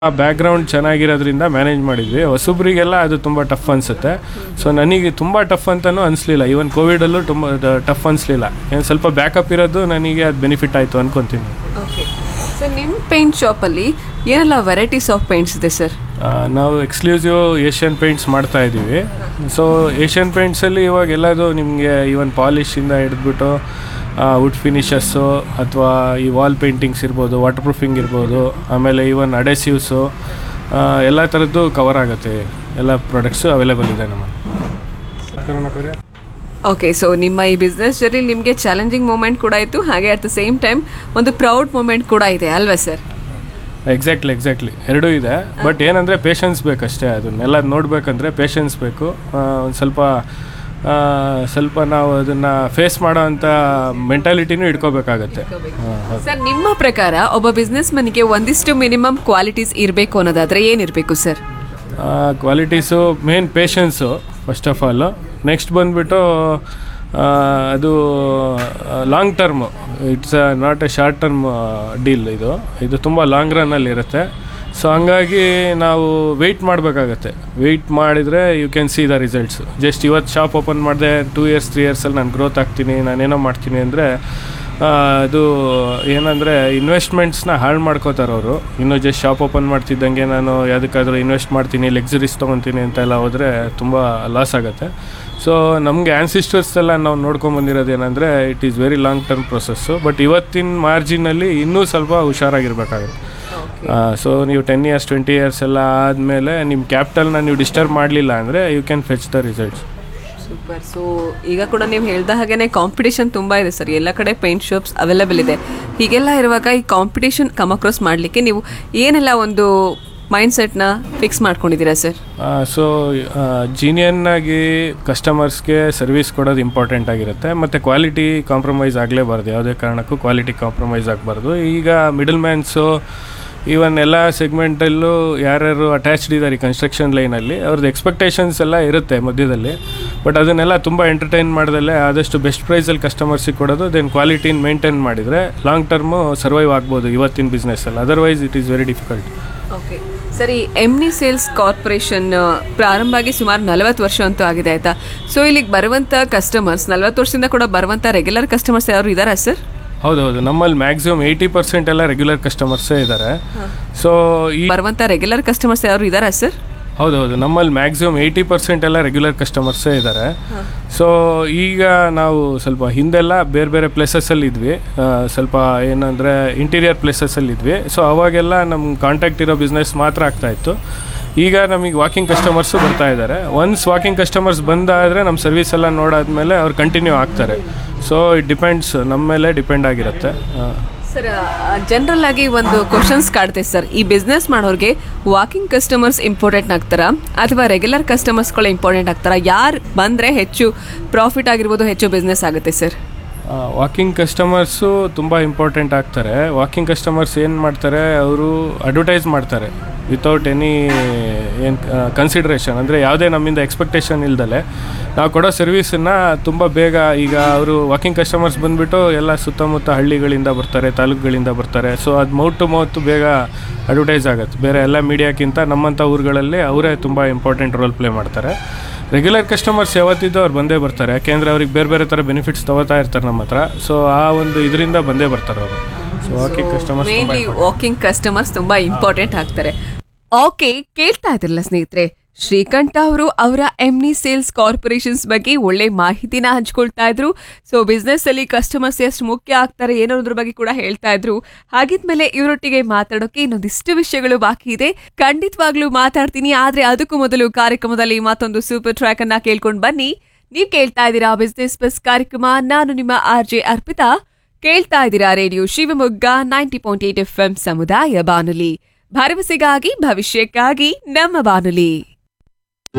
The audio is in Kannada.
ಆ ಬ್ಯಾಕ್ಗ್ರೌಂಡ್ ಚೆನ್ನಾಗಿರೋದ್ರಿಂದ ಮ್ಯಾನೇಜ್ ಮಾಡಿದ್ವಿ ಹೊಸಬ್ರಿಗೆಲ್ಲ ಅದು ತುಂಬ ಟಫ್ ಅನಿಸುತ್ತೆ ಸೊ ನನಗೆ ತುಂಬ ಟಫ್ ಅಂತಲೂ ಅನಿಸ್ಲಿಲ್ಲ ಈವನ್ ಕೋವಿಡಲ್ಲೂ ತುಂಬ ಟಫ್ ಅನಿಸ್ಲಿಲ್ಲ ಏನು ಸ್ವಲ್ಪ ಬ್ಯಾಕಪ್ ಇರೋದು ನನಗೆ ಅದು ಬೆನಿಫಿಟ್ ಆಯಿತು ಅನ್ಕೊತೀನಿ ಓಕೆ ಸರ್ ನಿಮ್ಮ ಪೇಂಟ್ ಶಾಪಲ್ಲಿ ಏನೆಲ್ಲ ವೆರೈಟೀಸ್ ಆಫ್ ಪೇಂಟ್ಸ್ ಇದೆ ಸರ್ ಆ, ನಾವು ಎಕ್ಸ್ಕ್ಲೂಸಿವ್ ಏಷ್ಯನ್ ಪೇಂಟ್ಸ್ ಮಾಡ್ತಾ ಇದ್ದೀವಿ ಸೊ ಏಷ್ಯನ್ ಪೇಂಟ್ಸಲ್ಲಿ ಇವಾಗ ಎಲ್ಲದು ನಿಮಗೆ ಈವನ್ ಪಾಲಿಶಿಂದ ಹಿಡಿದ್ಬಿಟ್ಟು ವುಡ್ ಫಿನಿಷಸ್ಸು ಅಥವಾ ಈ ವಾಲ್ ಪೇಂಟಿಂಗ್ಸ್ ಇರ್ಬೋದು ವಾಟರ್ ಪ್ರೂಫಿಂಗ್ ಇರ್ಬೋದು ಆಮೇಲೆ ಈವನ್ ಅಡೆಸಿವ್ಸು ಎಲ್ಲ ಥರದ್ದು ಕವರ್ ಆಗುತ್ತೆ ಎಲ್ಲ ಪ್ರಾಡಕ್ಟ್ಸು ಅವೈಲೇಬಲ್ ಇದೆ ನಮ್ಮಲ್ಲಿ ಓಕೆ ಸೊ ನಿಮ್ಮ ಈ ಬಿಸ್ನೆಸ್ ಜರ್ನಿ ನಿಮಗೆ ಚಾಲೆಂಜಿಂಗ್ ಮೂಮೆಂಟ್ ಕೂಡ ಇತ್ತು ಹಾಗೆ ಅಟ್ ದ ಸೇಮ್ ಟೈಮ್ ಒಂದು ಪ್ರೌಡ್ ಮೂಮೆಂಟ್ ಕೂಡ ಇದೆ ಅಲ್ವಾ ಸರ್ ಎಕ್ಸಾಕ್ಟ್ಲಿ ಎಕ್ಸಾಕ್ಟ್ಲಿ ಎರಡೂ ಇದೆ ಬಟ್ ಏನಂದರೆ ಪೇಷನ್ಸ್ ಬೇಕಷ್ಟೇ ಅದನ್ನೆಲ್ಲ ನೋಡಬೇಕಂದ್ರೆ ಪೇಷನ್ಸ್ ಬೇಕು ಒಂದು ಸ್ವಲ್ಪ ಆ, ಸ್ವಲ್ಪ ನಾವು ಅದನ್ನು ಫೇಸ್ ಮಾಡೋ ಅಂಥ ಮೆಂಟಾಲಿಟಿನೂ ಇಟ್ಕೋಬೇಕಾಗತ್ತೆ ಹಾಂ ಹೌದು ಸರ್ ನಿಮ್ಮ ಪ್ರಕಾರ ಒಬ್ಬ ಬಿಸ್ನೆಸ್ ಮನಿಗೆ ಒಂದಿಷ್ಟು ಮಿನಿಮಮ್ ಕ್ವಾಲಿಟೀಸ್ ಇರಬೇಕು ಅನ್ನೋದಾದ್ರೆ ಏನಿರಬೇಕು sir qualities main patience first of all next ಬಂದುಬಿಟ್ಟು ಅದು long term it's not a short term deal ಇದು ಇದು ತುಂಬ ಲಾಂಗ್ ರನ್ನಲ್ಲಿ ಇರುತ್ತೆ ಸೊ ಹಂಗಾಗಿ ನಾವು ವೆಯ್ಟ್ ಮಾಡಬೇಕಾಗತ್ತೆ ವೆಯ್ಟ್ ಮಾಡಿದರೆ you can see the results just ಇವತ್ತು ಶಾಪ್ ಓಪನ್ ಮಾಡಿದೆ ಟೂ ಇಯರ್ಸ್ ತ್ರೀ ಇಯರ್ಸಲ್ಲಿ ನಾನು ಗ್ರೋತ್ ಆಗ್ತೀನಿ ನಾನೇನೋ ಮಾಡ್ತೀನಿ ಅಂದರೆ ಅದು ಏನಂದರೆ ಇನ್ವೆಸ್ಟ್ಮೆಂಟ್ಸ್ನ ಹಾಳು ಮಾಡ್ಕೋತಾರೆ ಅವರು ಇನ್ನೂ ಜಸ್ಟ್ ಶಾಪ್ ಓಪನ್ ಮಾಡ್ತಿದ್ದಂಗೆ ನಾನು ಯಾವುದಕ್ಕಾದ್ರೂ ಇನ್ವೆಸ್ಟ್ ಮಾಡ್ತೀನಿ ಲಕ್ಸುರೀಸ್ ತೊಗೊತೀನಿ ಅಂತೆಲ್ಲ ಹೋದರೆ ತುಂಬ ಲಾಸ್ ಆಗುತ್ತೆ ಸೊ ನಮಗೆ ಆ್ಯನ್ಸಿಸ್ಟರ್ಸ್ ಎಲ್ಲ ನಾವು ನೋಡ್ಕೊಂಬಂದಿರೋದು ಏನಂದರೆ it is very long term process but ಇವತ್ತಿನ ಮಾರ್ಜಿನಲ್ಲಿ ಇನ್ನೂ ಸ್ವಲ್ಪ ಹುಷಾರಾಗಿರ್ಬೇಕಾಗುತ್ತೆ ಸೊ ನೀವು ಟೆನ್ ಇಯರ್ಸ್ ಟ್ವೆಂಟಿ ಇಯರ್ಸ್ ಎಲ್ಲ ಆದಮೇಲೆ ನಿಮ್ಮ ಕ್ಯಾಪಿಟಲ್ನ ನೀವು ಡಿಸ್ಟರ್ಬ್ ಮಾಡಲಿಲ್ಲ ಅಂದರೆ you can fetch the results super so ಈಗ ಕೂಡ ನೀವು ಹೇಳ್ದ ಹಾಗೇನೆ ಕಾಂಪಿಟೇಷನ್ ತುಂಬಾ ಇದೆ ಸರ್ ಎಲ್ಲ ಕಡೆ ಪೇಂಟ್ ಶಾಪ್ಸ್ ಅವೈಲೇಬಲ್ ಇದೆ ಹೀಗೆಲ್ಲ ಇರುವಾಗ ಈ ಕಾಂಪಿಟೇಷನ್ ಕಮ್ ಅಕ್ರಾಸ್ ಮಾಡಲಿಕ್ಕೆ ನೀವು ಏನೆಲ್ಲ ಒಂದು ಮೈಂಡ್ ಸೆಟ್ನ ಫಿಕ್ಸ್ ಮಾಡ್ಕೊಂಡಿದ್ದೀರಾ ಸರ್ ಸೊ ಜೀನಿಯನ್ನಾಗಿ ಕಸ್ಟಮರ್ಸ್ಗೆ ಸರ್ವಿಸ್ ಕೊಡೋದು ಇಂಪಾರ್ಟೆಂಟ್ ಆಗಿರುತ್ತೆ ಮತ್ತು ಕ್ವಾಲಿಟಿ ಕಾಂಪ್ರಮೈಸ್ ಆಗಲೇಬಾರ್ದು ಯಾವುದೇ ಕಾರಣಕ್ಕೂ ಕ್ವಾಲಿಟಿ ಕಾಂಪ್ರಮೈಸ್ ಆಗಬಾರ್ದು ಈಗ ಮಿಡಲ್ ಮ್ಯಾನ್ಸು ಈವನ್ ಎಲ್ಲ ಸೆಗ್ಮೆಂಟಲ್ಲೂ ಯಾರ್ಯಾರು ಅಟ್ಯಾಚ್ಡ್ ಇದ್ದಾರೆ ಈ ಕನ್ಸ್ಟ್ರಕ್ಷನ್ ಲೈನಲ್ಲಿ ಅವ್ರದ್ದು ಎಕ್ಸ್ಪೆಕ್ಟೇಷನ್ಸ್ ಎಲ್ಲ ಇರುತ್ತೆ ಮಧ್ಯದಲ್ಲಿ ಬಟ್ ಅದನ್ನೆಲ್ಲ ತುಂಬ ಎಂಟರ್ಟೈನ್ ಮಾಡ್ದಲ್ಲೇ ಆದಷ್ಟು ಬೆಸ್ಟ್ ಪ್ರೈಸಲ್ಲಿ ಕಸ್ಟಮರ್ಸಿಗೆ ಕೊಡೋದು ದೆನ್ ಕ್ವಾಲಿಟಿನ ಮೇಂಟೈನ್ ಮಾಡಿದರೆ ಲಾಂಗ್ ಟರ್ಮು ಸರ್ವೈವ್ ಆಗ್ಬೋದು ಇವತ್ತಿನ ಬಿಸ್ನೆಸ್ಸಲ್ಲಿ otherwise it is very difficult okay ಸರಿ ಎಮ್ನಿ ಸೇಲ್ಸ್ ಕಾರ್ಪೊರೇಷನ್ ಪ್ರಾರಂಭ ಆಗಿ ಸುಮಾರು ನಲವತ್ತು ವರ್ಷ ಅಂತೂ ಆಗಿದೆ ಆಯ್ತಾ ಸೊ ಇಲ್ಲಿಗೆ ಬರುವಂಥ ಕಸ್ಟಮರ್ಸ್ ನಲವತ್ತು ವರ್ಷದಿಂದ ಕೂಡ ಬರುವಂಥ ರೆಗ್ಯುಲರ್ ಕಸ್ಟಮರ್ಸ್ ಯಾರು ಇದ್ದಾರಾ ಸರ್ ಹೌದೌದು ನಮ್ಮಲ್ಲಿ ಮ್ಯಾಕ್ಸಿಮಮ್ ಏಯ್ಟಿ ಪರ್ಸೆಂಟ್ ಎಲ್ಲ ರೆಗ್ಯುಲರ್ ಕಸ್ಟಮರ್ಸೇ ಇದ್ದಾರೆ ಸೊ ಈ ಬರುವಂಥ ರೆಗ್ಯುಲರ್ ಕಸ್ಟಮರ್ಸ್ ಯಾರು ಇದ್ದಾರಾ ಸರ್ ಹೌದೌದು ನಮ್ಮಲ್ಲಿ ಮ್ಯಾಕ್ಸಿಮಮ್ ಏಯ್ಟಿ ಪರ್ಸೆಂಟ್ ಎಲ್ಲ ರೆಗ್ಯುಲರ್ ಕಸ್ಟಮರ್ಸೇ ಇದ್ದಾರೆ ಸೊ ಈಗ ನಾವು ಸ್ವಲ್ಪ ಹಿಂದೆಲ್ಲ ಬೇರೆ ಬೇರೆ ಪ್ಲೇಸಸ್ಸಲ್ಲಿ ಇದ್ವಿ ಆ, ಸ್ವಲ್ಪ ಏನಂದರೆ ಇಂಟೀರಿಯರ್ ಪ್ಲೇಸಸ್ಸಲ್ಲಿ ಇದ್ವಿ ಸೊ ಅವಾಗೆಲ್ಲ ನಮ್ಮ ಕಾಂಟ್ಯಾಕ್ಟ್ ಇರೋ ಬಿಸ್ನೆಸ್ ಮಾತ್ರ ಆಗ್ತಾಯಿತ್ತು ಈಗ ನಮಗೆ ವಾಕಿಂಗ್ ಕಸ್ಟಮರ್ಸು ಬರ್ತಾ ಇದ್ದಾರೆ ಒನ್ಸ್ ವಾಕಿಂಗ್ ಕಸ್ಟಮರ್ಸ್ ಬಂದಾದರೆ ನಮ್ಮ ಸರ್ವಿಸ್ ಎಲ್ಲ ನೋಡಾದ್ಮೇಲೆ ಅವ್ರು ಕಂಟಿನ್ಯೂ ಆಗ್ತಾರೆ ಸೊ ಇಟ್ ಡಿಪೆಂಡ್ಸ್ ನಮ್ಮ ಮೇಲೆ ಡಿಪೆಂಡ್ ಆಗಿರುತ್ತೆ ಆ, ಸರ್ ಜನರಲ್ ಆಗಿ ಒಂದು ಕ್ವಶನ್ಸ್ ಕಾಡ್ತೆ ಸರ್ ಈ ಬಿಸ್ನೆಸ್ ಮಾಡೋರಿಗೆ ವಾಕಿಂಗ್ ಕಸ್ಟಮರ್ಸ್ ಇಂಪಾರ್ಟೆಂಟ್ ಆಗ್ತಾರಾ ಅಥವಾ ರೆಗ್ಯುಲರ್ ಕಸ್ಟಮರ್ಸ್ಗಳು ಇಂಪಾರ್ಟೆಂಟ್ ಆಗ್ತಾರಾ ಯಾರು ಬಂದರೆ ಹೆಚ್ಚು ಪ್ರಾಫಿಟ್ ಆಗಿರ್ಬೋದು ಹೆಚ್ಚು ಬಿಸ್ನೆಸ್ ಆಗುತ್ತೆ ಸರ್ ವಾಕಿಂಗ್ ಕಸ್ಟಮರ್ಸು ತುಂಬ ಇಂಪಾರ್ಟೆಂಟ್ ಆಗ್ತಾರೆ ವಾಕಿಂಗ್ ಕಸ್ಟಮರ್ಸ್ ಏನು ಮಾಡ್ತಾರೆ ಅವರು ಅಡ್ವರ್ಟೈಸ್ ಮಾಡ್ತಾರೆ ವಿತೌಟ್ ಎನಿ ಏನು ಕನ್ಸಿಡ್ರೇಷನ್ ಅಂದರೆ ಯಾವುದೇ ನಮ್ಮಿಂದ ಎಕ್ಸ್ಪೆಕ್ಟೇಷನ್ ಇಲ್ದಲೆ ನಾವು ಕೊಡೋ ಸರ್ವಿಸನ್ನು ತುಂಬ ಬೇಗ ಈಗ ಅವರು ವಾಕಿಂಗ್ ಕಸ್ಟಮರ್ಸ್ ಬಂದುಬಿಟ್ಟು ಎಲ್ಲ ಸುತ್ತಮುತ್ತ ಹಳ್ಳಿಗಳಿಂದ ಬರ್ತಾರೆ ತಾಲೂಕುಗಳಿಂದ ಬರ್ತಾರೆ ಸೊ ಅದು ಮೌತ್ ಟು ಮೌತ್ ಬೇಗ ಅಡ್ವರ್ಟೈಸ್ ಆಗುತ್ತೆ ಬೇರೆ ಎಲ್ಲ ಮೀಡಿಯಾಕ್ಕಿಂತ ನಮ್ಮಂಥ ಊರುಗಳಲ್ಲಿ ಅವರೇ ತುಂಬ ಇಂಪಾರ್ಟೆಂಟ್ ರೋಲ್ ಪ್ಲೇ ಮಾಡ್ತಾರೆ ರೆಗ್ಯುಲರ್ ಕಸ್ಟಮರ್ಸ್ ಯಾವತ್ತಿದ್ದು ಅವ್ರು ಬಂದೇ ಬರ್ತಾರೆ ಯಾಕೆಂದರೆ ಅವ್ರಿಗೆ ಬೇರೆ ಬೇರೆ ಥರ ಬೆನಿಫಿಟ್ಸ್ ತಗೋತಾ ಇರ್ತಾರೆ ನಮ್ಮ ಹತ್ರ ಸೊ ಆ ಒಂದು ಇದರಿಂದ ಬಂದೇ ಬರ್ತಾರೆ ಅವರು ಸೊ ವಾಕಿಂಗ್ ಕಸ್ಟಮರ್ಸ್ ತುಂಬ ಮೇನ್ಲಿ ವಾಕಿಂಗ್ ಕಸ್ಟಮರ್ಸ್ ತುಂಬಾ ಇಂಪಾರ್ಟೆಂಟ್ ಆಗ್ತಾರೆ ಓಕೆ ಕೇಳ್ತಾ ಇದ್ರಲ್ಲ ಸ್ನೇಹಿತರೆ ಶ್ರೀಕಂಠ ಅವರು ಅವರ ಎಮ್ನಿ ಸೇಲ್ಸ್ ಕಾರ್ಪೊರೇಷನ್ಸ್ ಬಗ್ಗೆ ಒಳ್ಳೆ ಮಾಹಿತಿನ ಹಂಚ್ಕೊಳ್ತಾ ಇದ್ರು ಸೊ ಬಿಸ್ನೆಸ್ ಅಲ್ಲಿ ಕಸ್ಟಮರ್ಸ್ ಎಷ್ಟು ಮುಖ್ಯ ಆಗ್ತಾರೆ ಏನೋ ಅನ್ನೋದ್ರ ಬಗ್ಗೆ ಕೂಡ ಹೇಳ್ತಾ ಇದ್ರು ಹಾಗಿದ್ಮೇಲೆ ಇವರೊಟ್ಟಿಗೆ ಮಾತಾಡೋಕೆ ಇನ್ನೊಂದಿಷ್ಟು ವಿಷಯಗಳು ಬಾಕಿ ಇದೆ ಖಂಡಿತವಾಗ್ಲೂ ಮಾತಾಡ್ತೀನಿ ಆದ್ರೆ ಅದಕ್ಕೂ ಮೊದಲು ಕಾರ್ಯಕ್ರಮದಲ್ಲಿ ಮತ್ತೊಂದು ಸೂಪರ್ ಟ್ರ್ಯಾಕ್ ಅನ್ನ ಕೇಳ್ಕೊಂಡು ಬನ್ನಿ ನೀವ್ ಕೇಳ್ತಾ ಇದ್ದೀರಾ ಬಿಸ್ನೆಸ್ ಬಸ್ ಕಾರ್ಯಕ್ರಮ ನಾನು ನಿಮ್ಮ ಆರ್ ಜೆ ಅರ್ಪಿತಾ ಕೇಳ್ತಾ ಇದ್ದೀರಾ radio Shivamogga ninety point eight F M ಸಮುದಾಯ ಬಾನುಲಿ ಭರವಸೆಗಾಗಿ ಭವಿಷ್ಯಕ್ಕಾಗಿ ನಮ್ಮ ಬಾನುಲಿ